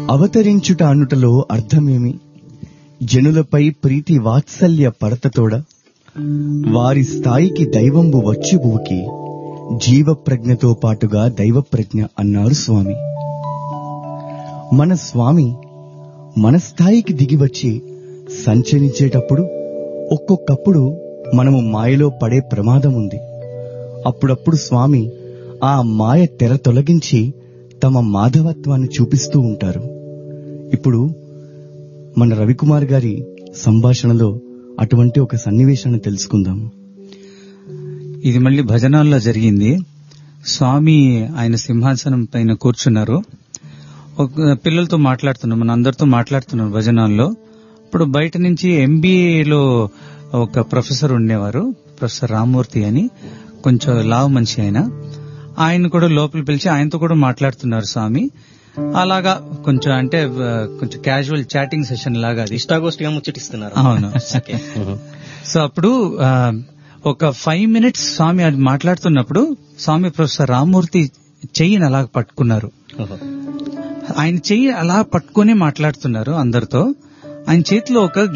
అవతరించుట అనుటలో అర్థమేమి జనులపై ప్రీతి వాత్సల్య పడతతోడ వారి స్థాయికి దైవంబు వచ్చి భూకి జీవప్రజ్ఞతో పాటుగా దైవప్రజ్ఞ అన్నారు స్వామి మన స్వామి మన స్థాయికి దిగివచ్చి సంచరించేటప్పుడు ఒక్కొక్కప్పుడు మనము మాయలో పడే ప్రమాదం ఉంది అప్పుడప్పుడు స్వామి ఆ మాయ తెర తొలగించి తమ మాధవత్వాన్ని చూపిస్తూ ఉంటారు ఇప్పుడు మన రవికుమార్ గారి సంభాషణలో అటువంటి ఒక సన్నివేశాన్ని తెలుసుకుందాం ఇది మళ్ళీ భజనాల్లో జరిగింది స్వామి ఆయన సింహాసనం పైన కూర్చున్నారు ఒక పిల్లలతో మాట్లాడుతున్నారు మన అందరితో మాట్లాడుతున్నారు భజనాల్లో ఇప్పుడు బయట నుంచి ఎంబీఏలో ఒక ప్రొఫెసర్ ఉండేవారు ప్రొఫెసర్ రామ్మూర్తి అని కొంచెం లావు మనిషి ఆయన ఆయన కూడా లోపల పిలిచి ఆయనతో కూడా మాట్లాడుతున్నారు స్వామి అలాగా కొంచెం అంటే ఆ, కొంచెం క్యాజువల్ చాటింగ్ సెషన్ లాగా అది ఇష్టాగోష్ఠిగా ముచ్చటిస్తున్నారు అవును సో అప్పుడు ఆ, ఒక ఫైవ్ మినిట్స్ స్వామి అది మాట్లాడుతున్నప్పుడు స్వామి ప్రొఫెసర్ రామ్మూర్తి చెయ్యిని అలా పట్టుకున్నారు ఓహో. ఆయన చెయ్యి అలా పట్టుకుని మాట్లాడుతున్నారు అందరితో ఆయన చేతిలో ఒక